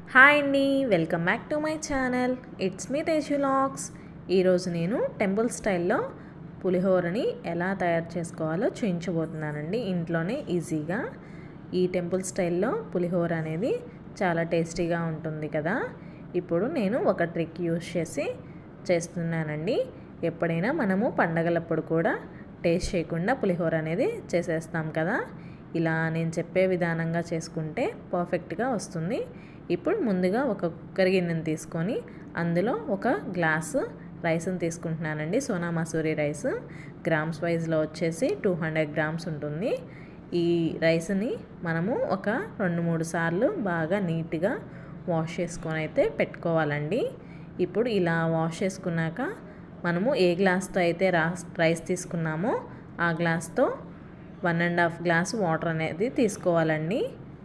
hi అండి welcome back to my channel it's me Teju vlogs ఈరోజు నేను టెంపుల్ స్టైల్లో పులిహోరని ఎలా తయారు చేసుకోవాలో చూపించబోతున్నానండి ఇంట్లోనే ఈజీగా ఈ టెంపుల్ స్టైల్లో పులిహోర అనేది చాలా టేస్టీగా ఉంటుంది కదా ఇప్పుడు నేను ఒక ట్రిక్ యూస్ చేసి చేస్తున్నానండి ఎప్పుడైనా మనము పండగలప్పుడు కూడా టేస్ట్ చేయకుండా పులిహోర అనేది చేసేస్తాం కదా ఇలా నేను చెప్పే విధానంగా చేసుకుంటే పర్ఫెక్ట్గా వస్తుంది ఇప్పుడు ముందుగా ఒక కుక్కర్ గిన్నెని తీసుకొని అందులో ఒక గ్లాసు రైస్ని తీసుకుంటున్నానండి సోనా మసూరి రైస్ గ్రామ్స్ వైజ్లో వచ్చేసి టూ హండ్రెడ్ గ్రామ్స్ ఉంటుంది ఈ రైస్ని మనము ఒక రెండు మూడు సార్లు బాగా నీట్గా వాష్ చేసుకొని అయితే పెట్టుకోవాలండి ఇప్పుడు ఇలా వాష్ చేసుకున్నాక మనము ఏ గ్లాస్తో అయితే రాస్ రైస్ తీసుకున్నామో ఆ గ్లాస్తో one and half glass water అనేది తీసుకోవాలండి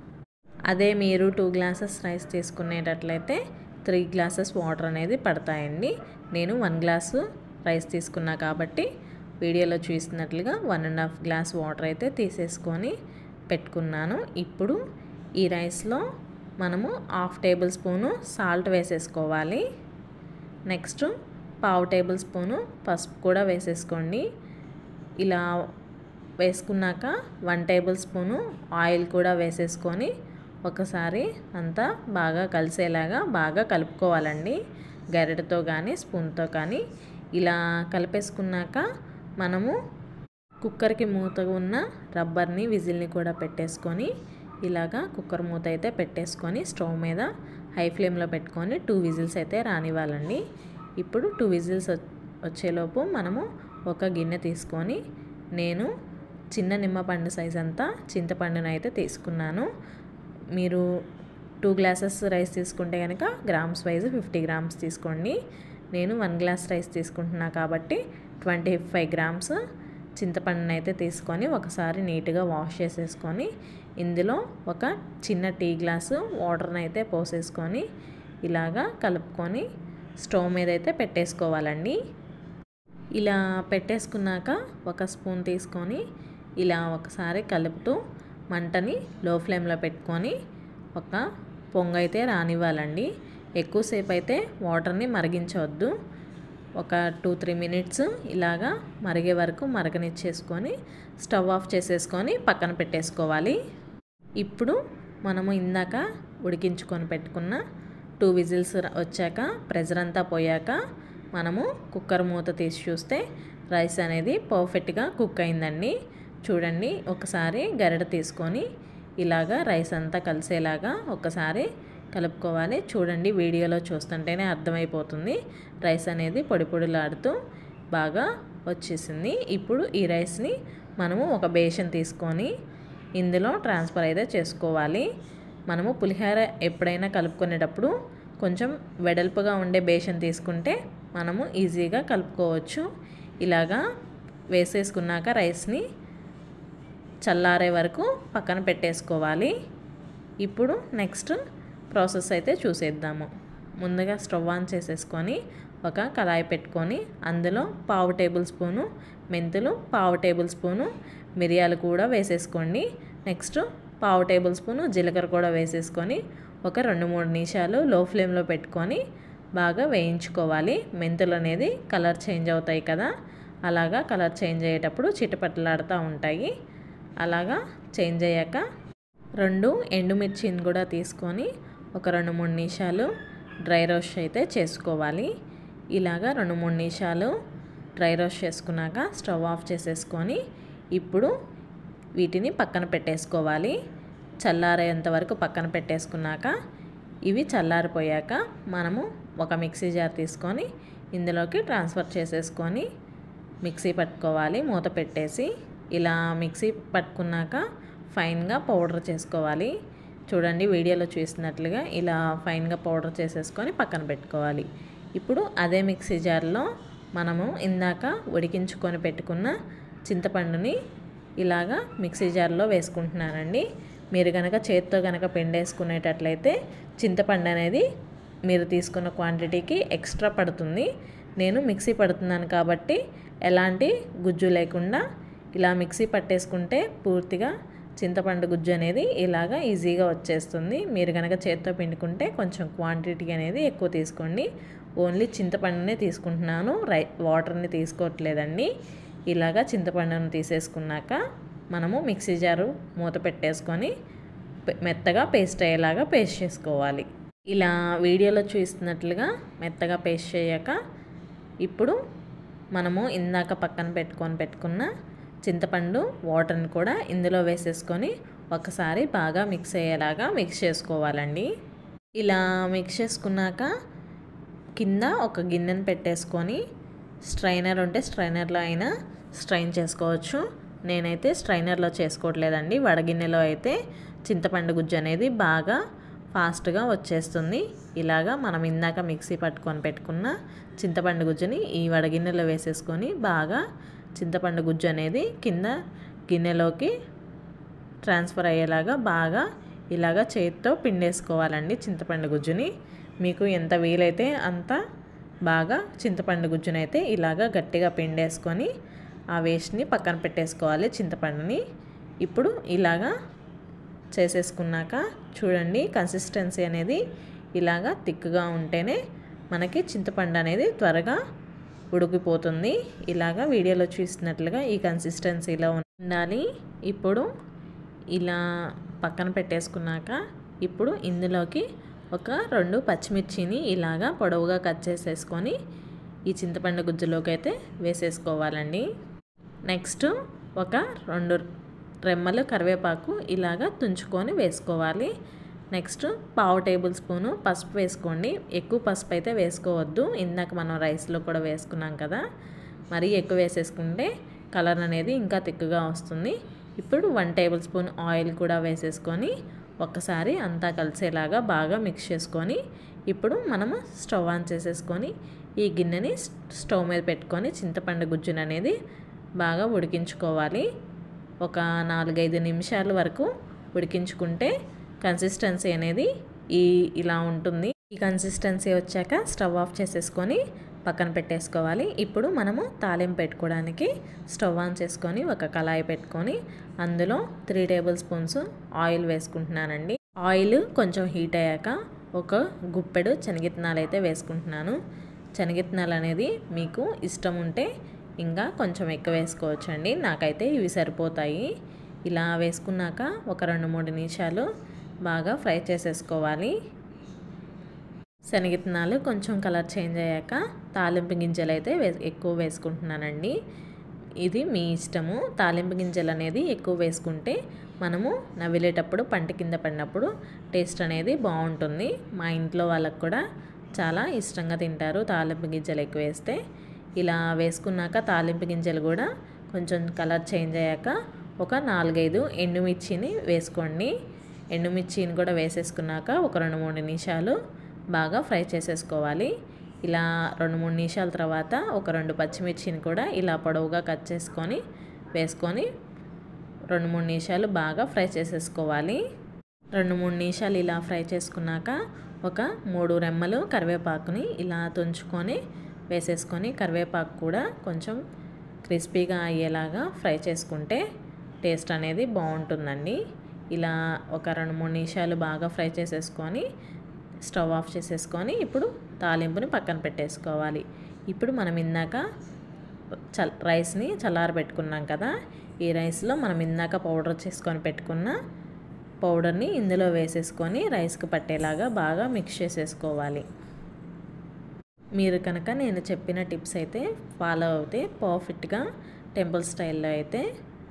అదే మీరు టూ గ్లాసెస్ రైస్ తీసుకునేటట్లయితే త్రీ గ్లాసెస్ వాటర్ అనేది పడతాయండి నేను వన్ గ్లాసు రైస్ తీసుకున్నా కాబట్టి వీడియోలో చూసినట్లుగా one and half glass water అయితే తీసేసుకొని పెట్టుకున్నాను ఇప్పుడు ఈ రైస్లో మనము హాఫ్ టేబుల్ స్పూను సాల్ట్ వేసేసుకోవాలి నెక్స్ట్ పావు టేబుల్ స్పూను పసుపు కూడా వేసేసుకోండి ఇలా వేసుకున్నాక వన్ టేబుల్ స్పూను ఆయిల్ కూడా వేసేసుకొని ఒకసారి అంతా బాగా కలిసేలాగా బాగా కలుపుకోవాలండి గరిటతో కానీ స్పూన్తో కానీ ఇలా కలిపేసుకున్నాక మనము కుక్కర్కి మూత ఉన్న రబ్బర్ని విజిల్ని కూడా పెట్టేసుకొని ఇలాగా కుక్కర్ మూత అయితే పెట్టేసుకొని స్టవ్ మీద హై ఫ్లేమ్లో పెట్టుకొని టూ విజిల్స్ అయితే రానివ్వాలండి ఇప్పుడు టూ విజిల్స్ వచ్చేలోపు మనము ఒక గిన్నె తీసుకొని నేను చిన్న నిమ్మపండు సైజ్ అంతా చింతపండును అయితే తీసుకున్నాను మీరు టూ గ్లాసెస్ రైస్ తీసుకుంటే కనుక గ్రామ్స్ వైజ్ ఫిఫ్టీ గ్రామ్స్ తీసుకోండి నేను వన్ గ్లాస్ రైస్ తీసుకుంటున్నా కాబట్టి ట్వంటీ ఫైవ్ గ్రామ్స్ చింతపండుని అయితే తీసుకొని ఒకసారి నీట్గా వాష్ చేసేసుకొని ఇందులో ఒక చిన్న టీ గ్లాసు వాటర్ని అయితే పోసేసుకొని ఇలాగా కలుపుకొని స్టవ్ మీద అయితే పెట్టేసుకోవాలండి ఇలా పెట్టేసుకున్నాక ఒక స్పూన్ తీసుకొని ఇలా ఒకసారి కలుపుతూ మంటని లో ఫ్లేమ్లో పెట్టుకొని ఒక పొంగ అయితే రానివ్వాలండి ఎక్కువసేపు అయితే వాటర్ని మరిగించవద్దు ఒక టూ త్రీ మినిట్స్ ఇలాగా మరిగే వరకు మరగనిచ్చేసుకొని స్టవ్ ఆఫ్ చేసేసుకొని పక్కన పెట్టేసుకోవాలి ఇప్పుడు మనము ఇందాక ఉడికించుకొని పెట్టుకున్న టూ విజిల్స్ వచ్చాక ప్రెజర్ అంతా పోయాక మనము కుక్కర్ మూత తీసి చూస్తే రైస్ అనేది పర్ఫెక్ట్గా కుక్ అయిందండి చూడండి ఒకసారి గరిట తీసుకొని ఇలాగా రైస్ అంతా కలిసేలాగా ఒకసారి కలుపుకోవాలి చూడండి వీడియోలో చూస్తుంటేనే అర్థమైపోతుంది రైస్ అనేది పొడి పొడిలాడుతూ బాగా వచ్చేసింది ఇప్పుడు ఈ రైస్ని మనము ఒక బేషన్ తీసుకొని ఇందులో ట్రాన్స్ఫర్ అయితే చేసుకోవాలి మనము పులిహోర ఎప్పుడైనా కలుపుకునేటప్పుడు కొంచెం వెడల్పుగా ఉండే బేషన్ తీసుకుంటే మనము ఈజీగా కలుపుకోవచ్చు ఇలాగా వేసేసుకున్నాక రైస్ని చల్లారే వరకు పక్కన పెట్టేసుకోవాలి ఇప్పుడు నెక్స్ట్ ప్రాసెస్ అయితే చూసేద్దాము ముందుగా స్టవ్ ఆన్ చేసేసుకొని ఒక కళాయి పెట్టుకొని అందులో పావు టేబుల్ స్పూను మెంతులు పావు టేబుల్ స్పూను మిరియాలు కూడా వేసేసుకోండి నెక్స్ట్ పావు టేబుల్ స్పూను జీలకర్ర కూడా వేసేసుకొని ఒక రెండు మూడు నిమిషాలు లో ఫ్లేమ్లో పెట్టుకొని బాగా వేయించుకోవాలి మెంతులు అనేది కలర్ చేంజ్ అవుతాయి కదా అలాగా కలర్ చేంజ్ అయ్యేటప్పుడు చిటపట్లాడుతూ ఉంటాయి అలాగా చేంజ్ అయ్యాక రెండు ఎండుమిర్చిని కూడా తీసుకొని ఒక రెండు మూడు నిమిషాలు డ్రై రోస్ట్ అయితే చేసుకోవాలి ఇలాగా రెండు మూడు నిమిషాలు డ్రై రోస్ట్ చేసుకున్నాక స్టవ్ ఆఫ్ చేసేసుకొని ఇప్పుడు వీటిని పక్కన పెట్టేసుకోవాలి చల్లారేంత వరకు పక్కన పెట్టేసుకున్నాక ఇవి చల్లారిపోయాక మనము ఒక మిక్సీ జార్ తీసుకొని ఇందులోకి ట్రాన్స్ఫర్ చేసేసుకొని మిక్సీ పట్టుకోవాలి మూత పెట్టేసి ఇలా మిక్సీ పట్టుకున్నాక ఫైన్గా పౌడర్ చేసుకోవాలి చూడండి వీడియోలో చూసినట్లుగా ఇలా ఫైన్గా పౌడర్ చేసేసుకొని పక్కన పెట్టుకోవాలి ఇప్పుడు అదే మిక్సీ జార్లో మనము ఇందాక ఉడికించుకొని పెట్టుకున్న చింతపండుని ఇలాగా మిక్సీ జార్లో వేసుకుంటున్నానండి మీరు కనుక చేత్తో కనుక పిండేసుకునేటట్లయితే చింతపండు అనేది మీరు తీసుకున్న క్వాంటిటీకి ఎక్స్ట్రా పడుతుంది నేను మిక్సీ పడుతున్నాను కాబట్టి ఎలాంటి గుజ్జు లేకుండా ఇలా మిక్సీ పట్టేసుకుంటే పూర్తిగా చింతపండు గుజ్జు అనేది ఇలాగా ఈజీగా వచ్చేస్తుంది మీరు కనుక చేత్తో పిండుకుంటే కొంచెం క్వాంటిటీ అనేది ఎక్కువ తీసుకోండి ఓన్లీ చింతపండునే తీసుకుంటున్నాను రై వాటర్ని తీసుకోవట్లేదండి ఇలాగా చింతపండును తీసేసుకున్నాక మనము మిక్సీ జారు మూత పెట్టేసుకొని మెత్తగా పేస్ట్ అయ్యేలాగా పేస్ట్ చేసుకోవాలి ఇలా వీడియోలో చూస్తున్నట్లుగా మెత్తగా పేస్ట్ చేయక ఇప్పుడు మనము ఇందాక పక్కన పెట్టుకొని పెట్టుకున్న చింతపండు వాటర్ని కూడా ఇందులో వేసేసుకొని ఒకసారి బాగా మిక్స్ అయ్యేలాగా మిక్స్ చేసుకోవాలండి ఇలా మిక్స్ చేసుకున్నాక కింద ఒక గిన్నెను పెట్టేసుకొని స్ట్రైనర్ ఉంటే స్ట్రైనర్లో అయినా స్ట్రైన్ చేసుకోవచ్చు నేనైతే స్ట్రైనర్లో చేసుకోవట్లేదండి వడగిన్నెలో అయితే చింతపండు గుజ్జు అనేది బాగా ఫాస్ట్గా వచ్చేస్తుంది ఇలాగా మనం ఇందాక మిక్సీ పట్టుకొని పెట్టుకున్న చింతపండు గుజ్జుని ఈ వడగిన్నెలో వేసేసుకొని బాగా చింతపండు గుజ్జు అనేది కింద గిన్నెలోకి ట్రాన్స్ఫర్ అయ్యేలాగా బాగా ఇలాగా చేతితో పిండేసుకోవాలండి చింతపండు గుజ్జుని మీకు ఎంత వీలైతే అంత బాగా చింతపండు గుజ్జునైతే ఇలాగా గట్టిగా పిండేసుకొని ఆ వేస్ట్ని పక్కన పెట్టేసుకోవాలి చింతపండుని ఇప్పుడు ఇలాగా చేసేసుకున్నాక చూడండి కన్సిస్టెన్సీ అనేది ఇలాగా థిక్గా ఉంటేనే మనకి చింతపండు అనేది త్వరగా ఉడికిపోతుంది ఇలాగా వీడియోలో చూసినట్లుగా ఈ కన్సిస్టెన్సీలో ఉండాలి ఇప్పుడు ఇలా పక్కన పెట్టేసుకున్నాక ఇప్పుడు ఇందులోకి ఒక రెండు పచ్చిమిర్చిని ఇలాగా పొడవుగా కట్ చేసేసుకొని ఈ చింతపండు గుజ్జులోకి అయితే వేసేసుకోవాలండి నెక్స్ట్ ఒక రెండు రెమ్మలు కరివేపాకు ఇలాగా తుంచుకొని వేసుకోవాలి నెక్స్ట్ పావు టేబుల్ స్పూను పసుపు వేసుకోండి ఎక్కువ పసుపు అయితే వేసుకోవద్దు ఇందాక మనం రైస్లో కూడా వేసుకున్నాం కదా మరీ ఎక్కువ వేసేసుకుంటే కలర్ అనేది ఇంకా తిక్కుగా వస్తుంది ఇప్పుడు వన్ టేబుల్ స్పూన్ ఆయిల్ కూడా వేసేసుకొని ఒక్కసారి అంతా కలిసేలాగా బాగా మిక్స్ చేసుకొని ఇప్పుడు మనము స్టవ్ ఆన్ చేసేసుకొని ఈ గిన్నెని స్టవ్ మీద పెట్టుకొని చింతపండు గుజ్జును అనేది బాగా ఉడికించుకోవాలి ఒక నాలుగైదు నిమిషాల వరకు ఉడికించుకుంటే కన్సిస్టెన్సీ అనేది ఈ ఇలా ఉంటుంది ఈ కన్సిస్టెన్సీ వచ్చాక స్టవ్ ఆఫ్ చేసేసుకొని పక్కన పెట్టేసుకోవాలి ఇప్పుడు మనము తాలింపు పెట్టుకోవడానికి స్టవ్ ఆన్ చేసుకొని ఒక కళాయి పెట్టుకొని అందులో త్రీ టేబుల్ స్పూన్స్ ఆయిల్ వేసుకుంటున్నానండి ఆయిల్ కొంచెం హీట్ అయ్యాక ఒక గుప్పెడు శనగిత్తనాలు అయితే వేసుకుంటున్నాను శనగిత్తనాలు అనేది మీకు ఇష్టం ఉంటే ఇంకా కొంచెం ఎక్కువ వేసుకోవచ్చండి నాకైతే ఇవి సరిపోతాయి ఇలా వేసుకున్నాక ఒక రెండు మూడు నిమిషాలు బాగా ఫ్రై చేసేసుకోవాలి శనగిత్తనాలు కొంచెం కలర్ చేంజ్ అయ్యాక తాలింపు గింజలు అయితే వే ఎక్కువ వేసుకుంటున్నానండి ఇది మీ ఇష్టము తాలింపు గింజలు అనేది ఎక్కువ వేసుకుంటే మనము నవ్విలేటప్పుడు పంట కింద పడినప్పుడు టేస్ట్ అనేది బాగుంటుంది మా ఇంట్లో వాళ్ళకు కూడా చాలా ఇష్టంగా తింటారు తాలింపు గింజలు ఎక్కువ వేస్తే ఇలా వేసుకున్నాక తాలింపు గింజలు కూడా కొంచెం కలర్ చేంజ్ అయ్యాక ఒక నాలుగైదు ఎండుమిర్చిని వేసుకోండి ఎండుమిర్చిని కూడా వేసేసుకున్నాక ఒక రెండు మూడు నిమిషాలు బాగా ఫ్రై చేసేసుకోవాలి ఇలా రెండు మూడు నిమిషాల తర్వాత ఒక రెండు పచ్చిమిర్చిని కూడా ఇలా పొడవుగా కట్ చేసుకొని వేసుకొని రెండు మూడు నిమిషాలు బాగా ఫ్రై చేసేసుకోవాలి రెండు మూడు నిమిషాలు ఇలా ఫ్రై చేసుకున్నాక ఒక మూడు రెమ్మలు కరివేపాకుని ఇలా తుంచుకొని వేసేసుకొని కరివేపాకు కూడా కొంచెం క్రిస్పీగా అయ్యేలాగా ఫ్రై చేసుకుంటే టేస్ట్ అనేది బాగుంటుందండి ఇలా ఒక రెండు మూడు నిమిషాలు బాగా ఫ్రై చేసేసుకొని స్టవ్ ఆఫ్ చేసేసుకొని ఇప్పుడు తాలింపుని పక్కన పెట్టేసుకోవాలి ఇప్పుడు మనం ఇందాక చల్ రైస్ని చల్లార పెట్టుకున్నాం కదా ఈ రైస్లో మనం ఇందాక పౌడర్ చేసుకొని పెట్టుకున్న పౌడర్ని ఇందులో వేసేసుకొని రైస్కి పట్టేలాగా బాగా మిక్స్ చేసేసుకోవాలి మీరు కనుక నేను చెప్పిన టిప్స్ అయితే ఫాలో అవుతే పర్ఫెక్ట్గా టెంపుల్ స్టైల్లో అయితే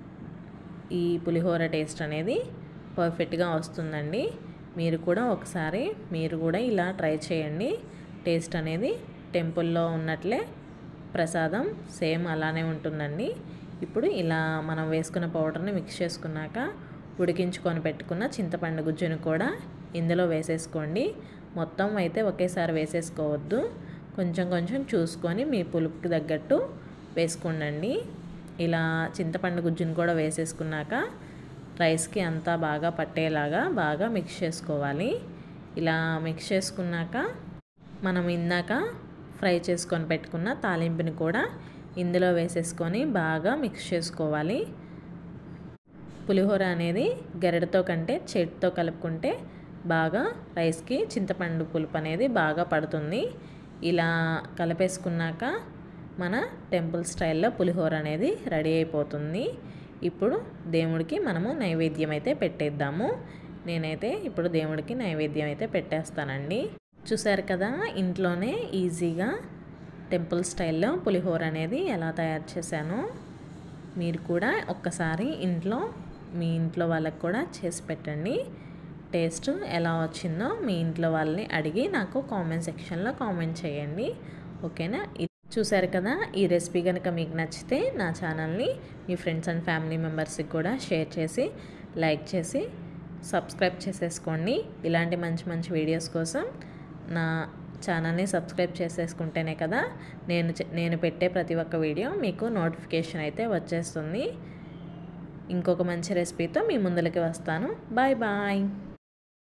ఈ పులిహోర టేస్ట్ అనేది పర్ఫెక్ట్గా వస్తుందండి మీరు కూడా ఒకసారి మీరు కూడా ఇలా ట్రై చేయండి టేస్ట్ అనేది టెంపుల్లో ఉన్నట్లే ప్రసాదం సేమ్ అలానే ఉంటుందండి ఇప్పుడు ఇలా మనం వేసుకున్న పౌడర్ని మిక్స్ చేసుకున్నాక ఉడికించుకొని పెట్టుకున్న చింతపండు గుజ్జును కూడా ఇందులో వేసేసుకోండి మొత్తం అయితే ఒకేసారి వేసేసుకోవద్దు కొంచెం కొంచెం చూసుకొని మీ పులుపుకి తగ్గట్టు వేసుకోండి ఇలా చింతపండు గుజ్జును కూడా వేసేసుకున్నాక రైస్కి అంతా బాగా పట్టేలాగా బాగా మిక్స్ చేసుకోవాలి ఇలా మిక్స్ చేసుకున్నాక మనం ఇందాక ఫ్రై చేసుకొని పెట్టుకున్న తాలింపుని కూడా ఇందులో వేసేసుకొని బాగా మిక్స్ చేసుకోవాలి పులిహోర అనేది గెరడుతో కంటే చేతితో కలుపుకుంటే బాగా రైస్కి చింతపండు పులుపు అనేది బాగా పడుతుంది ఇలా కలిపేసుకున్నాక మన టెంపుల్ స్టైల్లో పులిహోర అనేది రెడీ అయిపోతుంది ఇప్పుడు దేవుడికి మనము నైవేద్యం అయితే పెట్టేద్దాము నేనైతే ఇప్పుడు దేవుడికి నైవేద్యం అయితే పెట్టేస్తానండి చూసారు కదా ఇంట్లోనే ఈజీగా టెంపుల్ స్టైల్లో పులిహోర అనేది ఎలా తయారు చేశానో మీరు కూడా ఒక్కసారి ఇంట్లో మీ ఇంట్లో వాళ్ళకి కూడా చేసి పెట్టండి టేస్ట్ ఎలా వచ్చిందో మీ ఇంట్లో వాళ్ళని అడిగి నాకు కామెంట్ సెక్షన్లో కామెంట్ చేయండి ఓకేనా చూసారు కదా ఈ రెసిపీ కనుక మీకు నచ్చితే నా ఛానల్ని మీ ఫ్రెండ్స్ అండ్ ఫ్యామిలీ మెంబర్స్కి కూడా షేర్ చేసి లైక్ చేసి సబ్స్క్రైబ్ చేసేసుకోండి ఇలాంటి మంచి మంచి వీడియోస్ కోసం నా ఛానల్ని సబ్స్క్రైబ్ చేసేసుకుంటేనే కదా నేను నేను పెట్టే ప్రతి ఒక్క వీడియో మీకు నోటిఫికేషన్ అయితే వచ్చేస్తుంది ఇంకొక మంచి రెసిపీతో మీ ముందరికి వస్తాను బాయ్ బాయ్